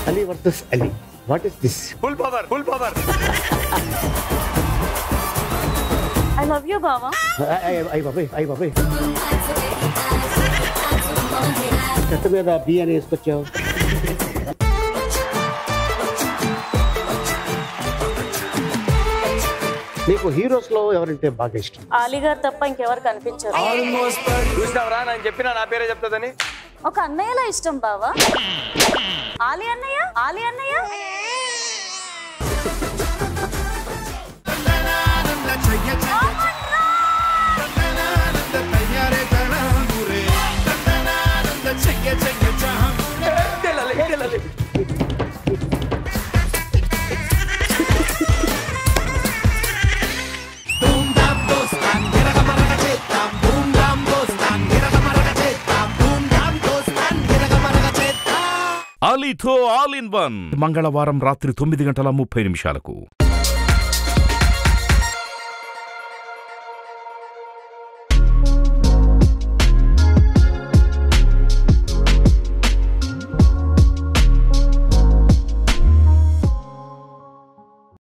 Ali versus Ali what is this full power full power I love you బావా అయ్యి బాబాయ్ అయ్యి బాబాయ్ చెత్త మీద బియ్యాన్ని వేసుకొచ్చావు నీకు హీరోస్ లో ఎవరంటే బాగా ఇష్టం ఆలీ గారు తప్ప ఇంకెవరు కనిపించరు చూసినావరా నేను చెప్పినా నా పేరే చెప్తుందని ఒక అన్నయ్యలా ఇష్టం బావా ఆలి అన్నయ్య ఆలి అన్నయ్య ఆలీతో ఆల్ ఇన్ వన్ మంగళవారం రాత్రి తొమ్మిది గంటల ముప్పై నిమిషాలకు